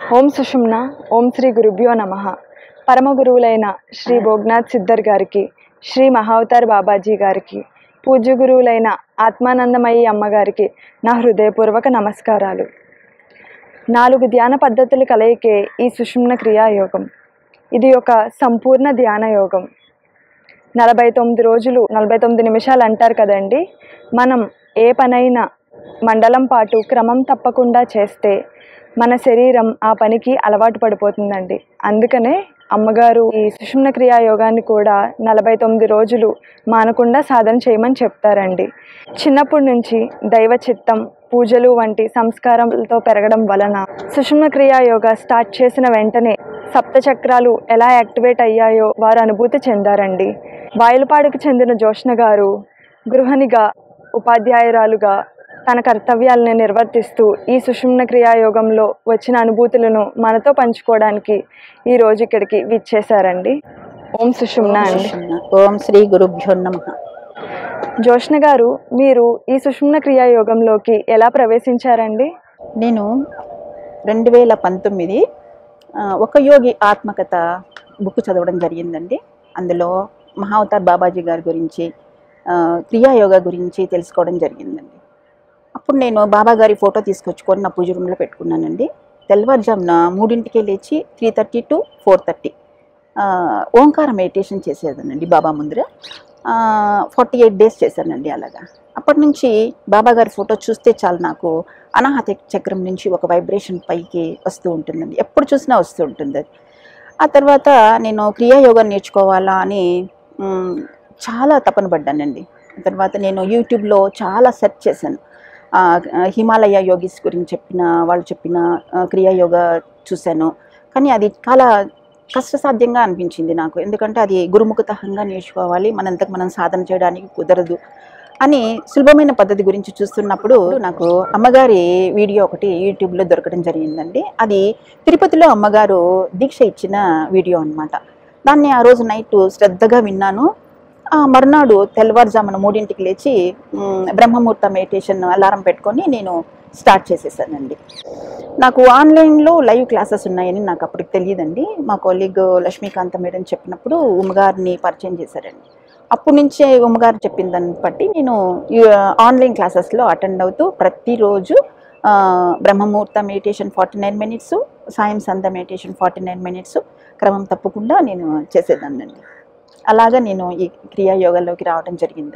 ఓం సుషుమ్న ఓం శ్రీ గురుభ్యో నమ పరమ గురువులైన శ్రీ భోగ్నాథ్ సిద్ధర్ గారికి శ్రీ మహావతార్ బాబాజీ గారికి పూజ్య గురువులైన ఆత్మానందమయ్యి అమ్మగారికి నా హృదయపూర్వక నమస్కారాలు నాలుగు ధ్యాన పద్ధతుల కలయికే ఈ సుషుమ్న క్రియాయోగం ఇది ఒక సంపూర్ణ ధ్యాన యోగం నలభై తొమ్మిది రోజులు నలభై తొమ్మిది నిమిషాలు అంటారు కదండి మనం ఏ పనైనా మండలం పాటు క్రమం తప్పకుండా చేస్తే మన శరీరం ఆ పనికి అలవాటు పడిపోతుందండి అందుకనే అమ్మగారు ఈ సుషుమ్న క్రియా యోగాన్ని కూడా నలభై తొమ్మిది రోజులు మానకుండా సాధన చేయమని చెప్తారండి చిన్నప్పటి నుంచి దైవ చిత్తం పూజలు వంటి సంస్కారాలతో పెరగడం వలన సుషుమ్న క్రియా యోగా స్టార్ట్ చేసిన వెంటనే సప్త చక్రాలు ఎలా యాక్టివేట్ అయ్యాయో వారు అనుభూతి చెందారండి వాయులపాడుకు చెందిన జోష్ణ గారు గృహిణిగా ఉపాధ్యాయురాలుగా తన కర్తవ్యాలను నిర్వర్తిస్తూ ఈ సుషుమ్న క్రియాయోగంలో వచ్చిన అనుభూతులను మనతో పంచుకోవడానికి ఈ రోజు ఇక్కడికి విచ్చేశారండి ఓం సుషుమ్న అండి ఓం శ్రీ గురుభ్యో నమ జోష్ణ గారు మీరు ఈ సుషుమ్న క్రియాయోగంలోకి ఎలా ప్రవేశించారండి నేను రెండు వేల పంతొమ్మిది ఆ, ఒక యోగి ఆత్మకథ బుక్ చదవడం జరిగిందండి అందులో మహావతార్ బాబాజీ గారి గురించి ఆ, క్రియాయోగా గురించి తెలుసుకోవడం జరిగిందండి అప్పుడు నేను బాబా గారి ఫోటో తీసుకొచ్చుకొని నా పూజ రూమ్లో పెట్టుకున్నానండి తెల్లవారుజామున మూడింటికే లేచి three thirty to four thirty ఓంకార మెడిటేషన్ చేసేదానండి బాబా ముందర ఫార్టీ ఎయిట్ డేస్ చేశానండి అలాగా అప్పటి నుంచి బాబా గారి ఫోటో చూస్తే చాలు నాకు అనాహత చక్రం నుంచి ఒక వైబ్రేషన్ పైకి వస్తూ ఉంటుందండి ఎప్పుడు చూసినా వస్తూ ఉంటుంది అది ఆ తర్వాత నేను క్రియాయోగం నేర్చుకోవాలా అని మ్, చాలా తపన పడ్డానండి ఆ తర్వాత నేను యూట్యూబ్లో చాలా సెర్చ్ చేశాను ఆ, హిమాలయ యోగిస్ గురించి చెప్పిన వాళ్ళు చెప్పిన ఆ, క్రియాయోగా చూశాను కానీ అది చాలా కష్టసాధ్యంగా అనిపించింది నాకు ఎందుకంటే అది గురుముఖతహంగా నేర్చుకోవాలి మనంతకు మనం సాధన చేయడానికి కుదరదు అని సులభమైన పద్ధతి గురించి చూస్తున్నప్పుడు నాకు అమ్మగారి వీడియో ఒకటి యూట్యూబ్లో దొరకడం జరిగిందండి అది తిరుపతిలో అమ్మగారు దీక్ష ఇచ్చిన వీడియో అన్నమాట దాన్ని ఆ రోజు నైట్ శ్రద్ధగా విన్నాను ఆ మరునాడు తెల్లవారుజామున మూడింటికి లేచి మ్, బ్రహ్మముహూర్త మెడిటేషన్ అలారం పెట్టుకొని నేను స్టార్ట్ చేసేసానండి నాకు ఆన్లైన్లో లైవ్ క్లాసెస్ ఉన్నాయని నాకు అప్పటికి తెలియదండి మా కొలీగ్ లక్ష్మీకాంత మేడం చెప్పినప్పుడు ఉమ్మగారిని పరిచయం చేశారండి అప్పటి నుంచే ఉమ్మగారు చెప్పిన దాన్ని బట్టి నేను ఈ ఆన్లైన్ క్లాసెస్లో అటెండ్ అవుతూ ప్రతిరోజు ఆ, బ్రహ్మముహూర్త మెడిటేషన్ ఫార్టీ నైన్ మినిట్స్ సాయం సంధ్య మెడిటేషన్ ఫార్టీ నైన్ మినిట్స్ క్రమం తప్పకుండా నేను చేసేదాన్నండి అలాగా నేను ఈ క్రియాయోగంలోకి రావడం జరిగింది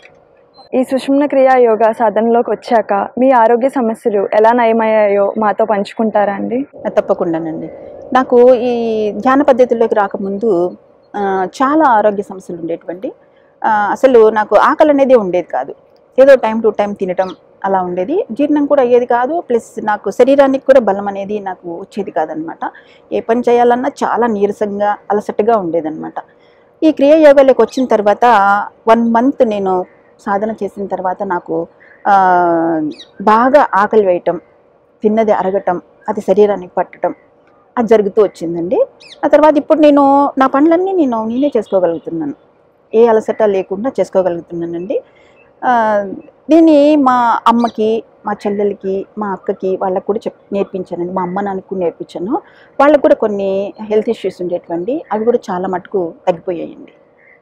ఈ సుషుమ్న క్రియా యోగా సాధనలోకి వచ్చాక మీ ఆరోగ్య సమస్యలు ఎలా నయమయ్యాయో మాతో పంచుకుంటారా అండి తప్పకుండానండి నాకు ఈ ధ్యాన పద్ధతిలోకి రాకముందు ఆ, చాలా ఆరోగ్య సమస్యలు ఉండేటువంటి ఆ, అసలు నాకు ఆకలి అనేది ఉండేది కాదు ఏదో టైం టు టైం తినటం అలా ఉండేది జీర్ణం కూడా అయ్యేది కాదు ప్లస్ నాకు శరీరానికి కూడా బలం అనేది నాకు వచ్చేది కాదనమాట ఏ పని చేయాలన్నా చాలా నీరసంగా అలసటగా ఉండేదన్నమాట ఈ క్రియాయోగాలోకి వచ్చిన తర్వాత వన్ మంత్ నేను సాధన చేసిన తర్వాత నాకు ఆ, బాగా ఆకలి వేయటం తిన్నది అరగటం అది శరీరానికి పట్టడం అది జరుగుతూ వచ్చిందండి ఆ తర్వాత ఇప్పుడు నేను నా పనులన్నీ నేను నేనే చేసుకోగలుగుతున్నాను ఏ అలసట లేకుండా చేసుకోగలుగుతున్నానండి ఆ, దీన్ని మా అమ్మకి మా చెల్లెలకి మా అక్కకి వాళ్ళకు కూడా చెప్ నేర్పించానండి మా అమ్మ నాన్నకు కూడా నేర్పించాను వాళ్ళకు కూడా కొన్ని హెల్త్ ఇష్యూస్ ఉండేటువంటి అవి కూడా చాలా మటుకు తగ్గిపోయాయండి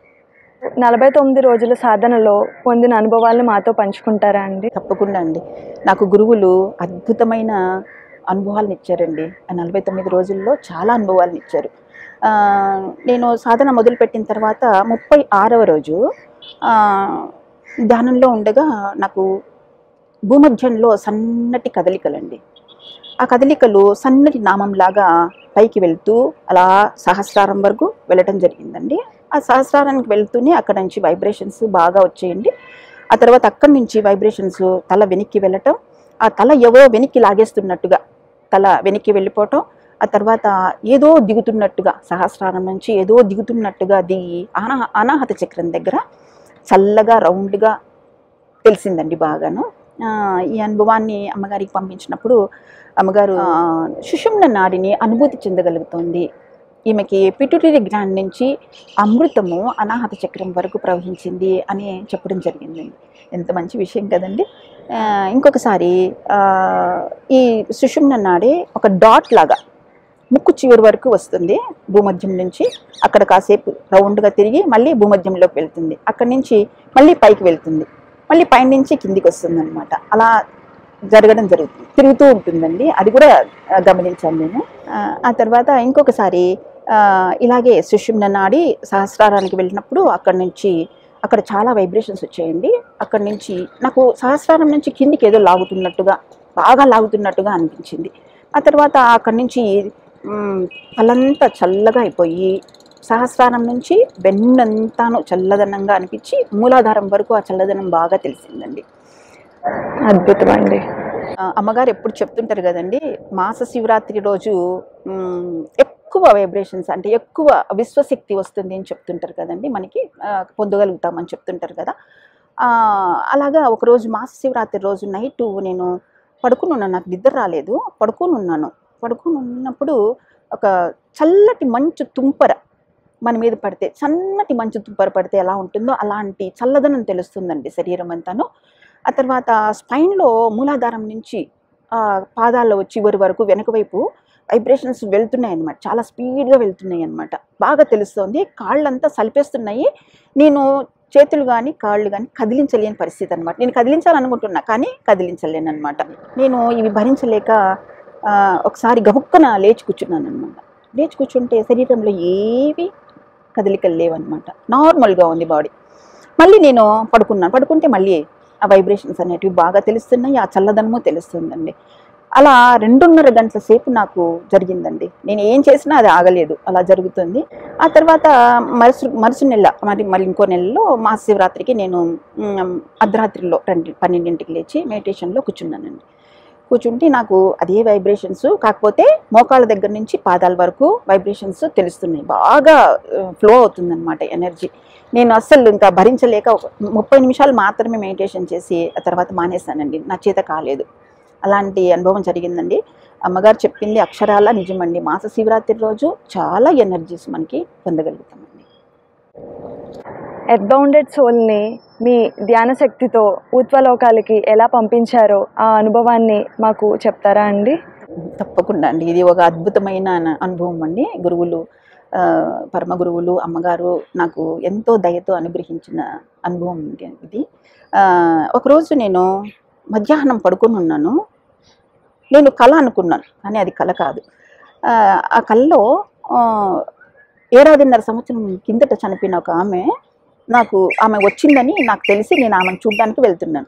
నలభై తొమ్మిది రోజుల సాధనలో పొందిన అనుభవాలను మాతో పంచుకుంటారా అండి తప్పకుండా అండి నాకు గురువులు అద్భుతమైన అనుభవాలను ఇచ్చారండి ఆ నలభై తొమ్మిది రోజుల్లో చాలా అనుభవాలను ఇచ్చారు ఆ, నేను సాధన మొదలుపెట్టిన తర్వాత ముప్పై ఆరవ రోజు ఆ, ధ్యానంలో ఉండగా నాకు భూమధ్యంలో సన్నటి కదలికలండి ఆ కదలికలు సన్నటి నామంలాగా పైకి వెళ్తూ అలా సహస్రారం వరకు వెళ్ళటం జరిగిందండి ఆ సహస్రారానికి వెళ్తూనే అక్కడ నుంచి వైబ్రేషన్స్ బాగా వచ్చేయండి ఆ తర్వాత అక్కడి నుంచి వైబ్రేషన్స్ తల వెనక్కి వెళ్ళటం ఆ తల ఎవరో వెనక్కి లాగేస్తున్నట్టుగా తల వెనక్కి వెళ్ళిపోవటం ఆ తర్వాత ఏదో దిగుతున్నట్టుగా సహస్రారం నుంచి ఏదో దిగుతున్నట్టుగా దిగి అనా అనాహత చక్రం దగ్గర చల్లగా రౌండ్గా తెలిసిందండి బాగాను ఆ, ఈ అనుభవాన్ని అమ్మగారికి పంపించినప్పుడు అమ్మగారు ఆ, సుషుమ్న నాడిని అనుభూతి చెందగలుగుతోంది ఈమెకి పిట్యూటరీ గ్లాండ్ నుంచి అమృతము అనాహత చక్రం వరకు ప్రవహించింది అని చెప్పడం జరిగిందండి ఎంత మంచి విషయం కదండి ఆ, ఇంకొకసారి ఆ, ఈ సుషుమ్న నాడే ఒక డాట్ లాగా ముక్కు చివరి వరకు వస్తుంది భూమధ్యం నుంచి అక్కడ కాసేపు రౌండ్గా తిరిగి మళ్ళీ భూమధ్యంలోకి వెళ్తుంది అక్కడి నుంచి మళ్ళీ పైకి వెళ్తుంది మళ్ళీ పైన నుంచి కిందికి వస్తుంది అనమాట అలా జరగడం జరుగుతుంది తిరుగుతూ ఉంటుందండి అది కూడా ఆ, గమనించాను నేను ఆ, ఆ తర్వాత ఇంకొకసారి ఆ, ఇలాగే సుషుమ్న నాడి సహస్రారానికి వెళ్ళినప్పుడు అక్కడ నుంచి అక్కడ చాలా వైబ్రేషన్స్ వచ్చాయండి అక్కడ నుంచి నాకు సహస్రారం నుంచి కిందికి ఏదో లాగుతున్నట్టుగా బాగా లాగుతున్నట్టుగా అనిపించింది ఆ తర్వాత అక్కడి నుంచి మ్, తలంతా చల్లగా అయిపోయి సహస్రారం నుంచి వెన్నంతాను చల్లదనంగా అనిపించి మూలాధారం వరకు ఆ చల్లదనం బాగా తెలిసిందండి అద్భుతం అండి ఆ, అమ్మగారు ఎప్పుడు చెప్తుంటారు కదండి మాస శివరాత్రి రోజు మ్, ఎక్కువ వైబ్రేషన్స్ అంటే ఎక్కువ విశ్వశక్తి వస్తుంది అని చెప్తుంటారు కదండి మనకి ఆ, పొందగలుగుతామని చెప్తుంటారు కదా ఆ, అలాగా ఒకరోజు మాస శివరాత్రి రోజు నైట్ నేను పడుకుని ఉన్నాను నాకు నిద్ర రాలేదు పడుకుని ఉన్నాను పడుకుని ఉన్నప్పుడు ఒక చల్లటి మంచు తుంపర మన మీద పడితే సన్నటి మంచు తుంపర పడితే ఎలా ఉంటుందో అలాంటి చల్లదనం తెలుస్తుందండి శరీరం అంతాను ఆ తర్వాత స్పైన్లో మూలాధారం నుంచి ఆ, పాదాల్లో చివరి వరకు వెనక వైపు వైబ్రేషన్స్ వెళ్తున్నాయి అనమాట చాలా స్పీడ్గా వెళ్తున్నాయి అనమాట బాగా తెలుస్తోంది కాళ్ళంతా సలిపేస్తున్నాయి నేను చేతులు కానీ కాళ్ళు కానీ కదిలించలేని పరిస్థితి అనమాట నేను కదిలించాలనుకుంటున్నా కానీ కదిలించలేను అనమాట నేను ఇవి భరించలేక ఆ, ఒకసారి గబుక్కన లేచి కూర్చున్నాను అనమాట లేచి కూర్చుంటే శరీరంలో ఏవి కదలికలు లేవన్నమాట నార్మల్గా ఉంది బాడీ మళ్ళీ నేను పడుకున్నాను పడుకుంటే మళ్ళీ ఆ వైబ్రేషన్స్ అనేటివి బాగా తెలుస్తున్నాయి ఆ చల్లదనము తెలుస్తుందండి అలా రెండున్నర గంటల సేపు నాకు జరిగిందండి నేను ఏం చేసినా అది ఆగలేదు అలా జరుగుతుంది ఆ తర్వాత మరుసు మరుసు నెల మరి మళ్ళీ ఇంకో నెలలో మహాశివరాత్రికి నేను మ్, అర్ధరాత్రిలో రెండు పన్నెండింటికి లేచి మెడిటేషన్లో కూర్చున్నానండి కూర్చుంటే నాకు అదే వైబ్రేషన్స్ కాకపోతే మోకాళ్ళ దగ్గర నుంచి పాదాల వరకు వైబ్రేషన్స్ తెలుస్తున్నాయి బాగా ఫ్లో అవుతుందన్నమాట ఎనర్జీ నేను అస్సలు ఇంకా భరించలేక ఒక ముప్పై నిమిషాలు మాత్రమే మెడిటేషన్ చేసి ఆ తర్వాత మానేశానండి నా చేత కాలేదు అలాంటి అనుభవం జరిగిందండి అమ్మగారు చెప్పింది అక్షరాల నిజమండి మాస శివరాత్రి రోజు చాలా ఎనర్జీస్ మనకి పొందగలుగుతామండి ఎర్బౌండెడ్ సోల్ని మీ ధ్యాన శక్తితో ఊత్వలోకాలకి ఎలా పంపించారో ఆ అనుభవాన్ని మాకు చెప్తారా అండి తప్పకుండా అండి ఇది ఒక అద్భుతమైన అన- అనుభవం అండి గురువులు ఆ, పరమ గురువులు అమ్మగారు నాకు ఎంతో దయతో అనుగ్రహించిన అనుభవం అండి ఇది ఆ, ఒకరోజు నేను మధ్యాహ్నం పడుకొని ఉన్నాను నేను కళ అనుకున్నాను కానీ అది కళ కాదు ఆ, ఆ కళలో ఆ, ఏడాదిన్నర సంవత్సరం కిందట చనిపోయిన ఒక ఆమె నాకు ఆమె వచ్చిందని నాకు తెలిసి నేను ఆమెను చూడడానికి వెళ్తున్నాను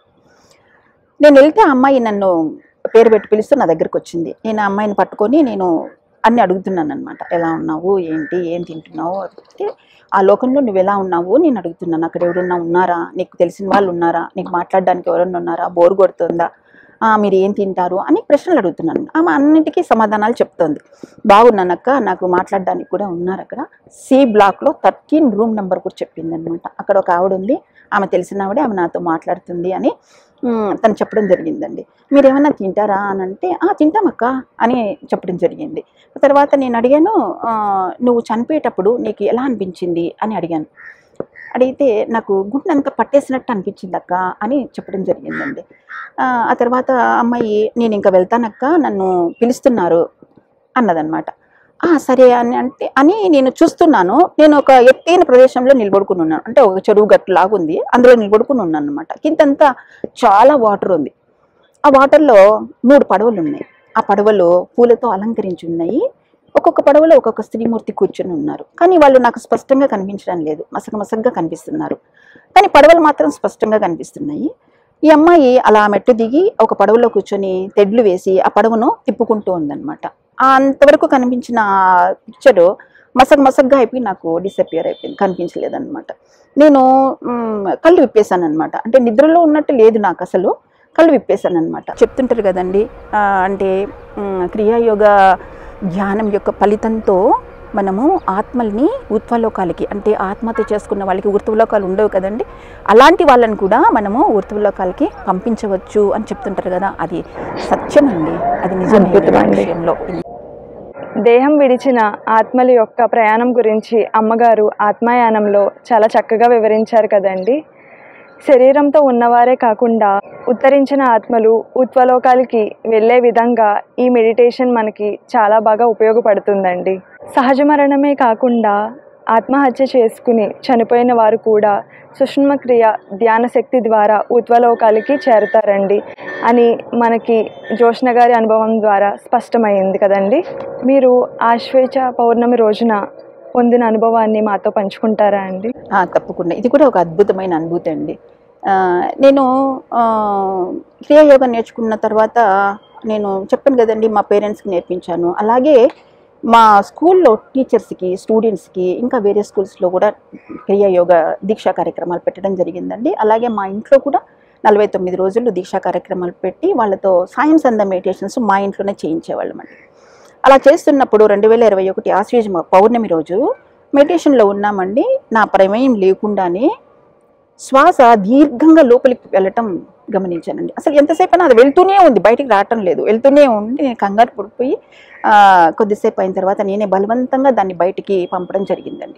నేను వెళ్తే ఆ అమ్మాయి నన్ను పేరు పెట్టి పిలుస్తూ నా దగ్గరికి వచ్చింది నేను ఆ అమ్మాయిని పట్టుకొని నేను అన్ని అడుగుతున్నాను అనమాట ఎలా ఉన్నావు ఏంటి ఏం తింటున్నావు అంటే ఆ లోకంలో నువ్వు ఎలా ఉన్నావు నేను అడుగుతున్నాను అక్కడ ఎవరున్నా ఉన్నారా నీకు తెలిసిన వాళ్ళు ఉన్నారా నీకు మాట్లాడడానికి ఎవరన్నా ఉన్నారా బోర్ కొడుతుందా ఆ, మీరు ఏం తింటారు అని ప్రశ్నలు అడుగుతున్నాను ఆమె అన్నిటికీ సమాధానాలు చెప్తోంది బాగున్నానక్క నాకు మాట్లాడడానికి కూడా ఉన్నారు అక్కడ సి బ్లాక్లో థర్టీన్ రూమ్ నెంబర్ కూడా చెప్పింది అనమాట అక్కడ ఒక ఆవిడ ఉంది ఆమె తెలిసిన ఆవిడే ఆమె నాతో మాట్లాడుతుంది అని మ్, తను చెప్పడం జరిగిందండి మీరు ఏమైనా తింటారా అని అంటే "ఆ, తింటామక్క అని చెప్పడం జరిగింది తర్వాత నేను అడిగాను "ఆ, నువ్వు చనిపోయేటప్పుడు నీకు ఎలా అనిపించింది అని అడిగాను అడిగితే నాకు గుండెంతా పట్టేసినట్టు అనిపించింది అక్క అని చెప్పడం జరిగిందండి ఆ ఆ తర్వాత అమ్మాయి నేను ఇంకా వెళ్తానక్క నన్ను పిలుస్తున్నారు అన్నదన్నమాట "ఆ, సరే అని అంటే అని నేను చూస్తున్నాను నేను ఒక ఎత్తైన ప్రదేశంలో నిలబడుకుని ఉన్నాను అంటే ఒక చెరువు గట్టు లాగా ఉంది అందులో నిలబడుకుని ఉన్నాను అనమాట కిందంతా చాలా వాటర్ ఉంది ఆ వాటర్లో మూడు పడవలు ఉన్నాయి ఆ పడవలు పూలతో అలంకరించి ఉన్నాయి ఒక్కొక్క పడవలో ఒక్కొక్క స్త్రీమూర్తి కూర్చుని ఉన్నారు కానీ వాళ్ళు నాకు స్పష్టంగా కనిపించడం లేదు మసక మసగ్గా కనిపిస్తున్నారు కానీ పడవలు మాత్రం స్పష్టంగా కనిపిస్తున్నాయి ఈ అమ్మాయి అలా మెట్టు దిగి ఒక పడవలో కూర్చొని తెడ్లు వేసి ఆ పడవను తిప్పుకుంటూ ఉందన్నమాట ఆ అంతవరకు కనిపించిన పిక్చరు మసగ మసగ్గా అయిపోయి నాకు డిసపియర్ అయిపోయింది కనిపించలేదన్నమాట నేను మ్, కళ్ళు విప్పేశాను అనమాట అంటే నిద్రలో ఉన్నట్టు లేదు నాకు అసలు కళ్ళు విప్పేశాను అనమాట చెప్తుంటారు కదండి ఆ, అంటే మ్, క్రియాయోగ ధ్యానం యొక్క ఫలితంతో మనము ఆత్మల్ని ఊర్ధ్వలోకాలకి అంటే ఆత్మహత్య చేసుకున్న వాళ్ళకి ఊర్ధ్వలోకాలు ఉండవు కదండి అలాంటి వాళ్ళని కూడా మనము ఊర్ధ్వలోకాలకి పంపించవచ్చు అని చెప్తుంటారు కదా అది సత్యమండి అది నిజమే ఈ అద్భుతమండి. విషయంలో దేహం విడిచిన ఆత్మల యొక్క ప్రయాణం గురించి అమ్మగారు ఆత్మయానంలో చాలా చక్కగా వివరించారు కదండి శరీరంతో ఉన్నవారే కాకుండా ఉత్తరించిన ఆత్మలు ఉత్వలోకాలకి వెళ్ళే విధంగా ఈ మెడిటేషన్ మనకి చాలా బాగా ఉపయోగపడుతుందండి సహజ మరణమే కాకుండా ఆత్మహత్య చేసుకుని చనిపోయిన వారు కూడా సుష్మ క్రియ ధ్యాన శక్తి ద్వారా ఉత్వలోకాలకి చేరుతారండి అని మనకి జోష్న గారి అనుభవం ద్వారా స్పష్టమైంది కదండి మీరు ఆశ్వేచ పౌర్ణమి రోజున పొందిన అనుభవాన్ని మాతో పంచుకుంటారా అండి ఆ, తప్పకుండా ఇది కూడా ఒక అద్భుతమైన అనుభూతి అండి ఆ, నేను ఆ, క్రియాయోగం నేర్చుకున్న తర్వాత నేను చెప్పాను కదండి మా పేరెంట్స్కి నేర్పించాను అలాగే మా స్కూల్లో టీచర్స్కి స్టూడెంట్స్కి ఇంకా వేరే స్కూల్స్లో కూడా క్రియాయోగ దీక్షా కార్యక్రమాలు పెట్టడం జరిగిందండి అలాగే మా ఇంట్లో కూడా నలభై తొమ్మిది రోజులు దీక్షా కార్యక్రమాలు పెట్టి వాళ్ళతో సాయం సంద మెడిటేషన్స్ మా ఇంట్లోనే చేయించేవాళ్ళం అండి అలా చేస్తున్నప్పుడు రెండు వేల ఇరవై ఒకటి ఆశ్వేజ పౌర్ణమి రోజు మెడిటేషన్లో ఉన్నామండి నా ప్రమేయం లేకుండానే శ్వాస దీర్ఘంగా లోపలికి వెళ్ళటం గమనించానండి అసలు ఎంతసేపు అయినా అది వెళ్తూనే ఉంది బయటికి రావటం లేదు వెళ్తూనే ఉండి నేను కంగారు పడిపోయి ఆ, కొద్దిసేపు అయిన తర్వాత నేనే బలవంతంగా దాన్ని బయటికి పంపడం జరిగిందండి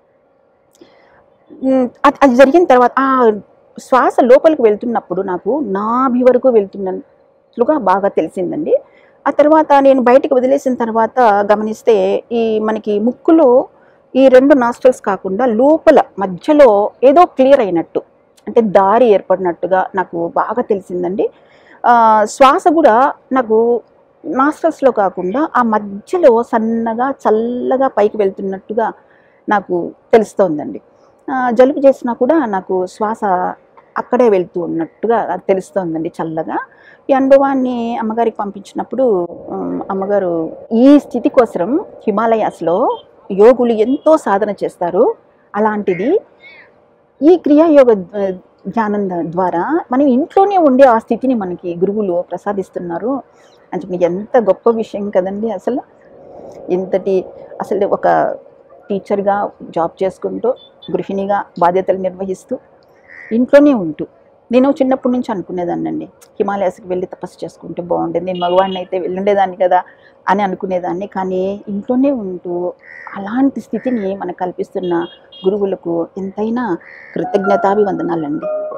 ఉమ్, అది అది జరిగిన తర్వాత ఆ శ్వాస లోపలికి వెళ్తున్నప్పుడు నాకు నాభి వరకు వెళ్తున్నట్లుగా బాగా తెలిసిందండి ఆ తర్వాత నేను బయటికి వదిలేసిన తర్వాత గమనిస్తే ఈ మనకి ముక్కులో ఈ రెండు నాస్ట్రల్స్ కాకుండా లోపల మధ్యలో ఏదో క్లియర్ అయినట్టు అంటే దారి ఏర్పడినట్టుగా నాకు బాగా తెలిసిందండి ఆ, శ్వాస కూడా నాకు నాస్ట్రల్స్లో కాకుండా ఆ మధ్యలో సన్నగా చల్లగా పైకి వెళ్తున్నట్టుగా నాకు తెలుస్తోందండి ఆ, జలుబు చేసినా కూడా నాకు శ్వాస అక్కడే వెళ్తూ ఉన్నట్టుగా నాకు తెలుస్తోందండి చల్లగా ఈ అనుభవాన్ని అమ్మగారికి పంపించినప్పుడు ఉమ్, అమ్మగారు ఈ స్థితి కోసం హిమాలయాస్లో యోగులు ఎంతో సాధన చేస్తారు అలాంటిది ఈ క్రియాయోగ ఆ, ధ్యానం ద- ద్వారా మనం ఇంట్లోనే ఉండే ఆ స్థితిని మనకి గురువులు ప్రసాదిస్తున్నారు అని చెప్పి ఎంత గొప్ప విషయం కదండి అసలు ఇంతటి అసలు ఒక టీచర్గా జాబ్ చేసుకుంటూ గృహిణిగా బాధ్యతలు నిర్వహిస్తూ ఇంట్లోనే ఉంటూ నేను చిన్నప్పటి నుంచి అనుకునేదాన్నండి హిమాలయాస్కి వెళ్ళి తపస్సు చేసుకుంటే బాగుండేది నేను మగవాడిని అయితే వెళ్ళుండేదాన్ని కదా అని అనుకునేదాన్ని కానీ ఇంట్లోనే ఉంటూ అలాంటి స్థితిని మనకు కల్పిస్తున్న గురువులకు ఎంతైనా కృతజ్ఞతాభివందనాలండి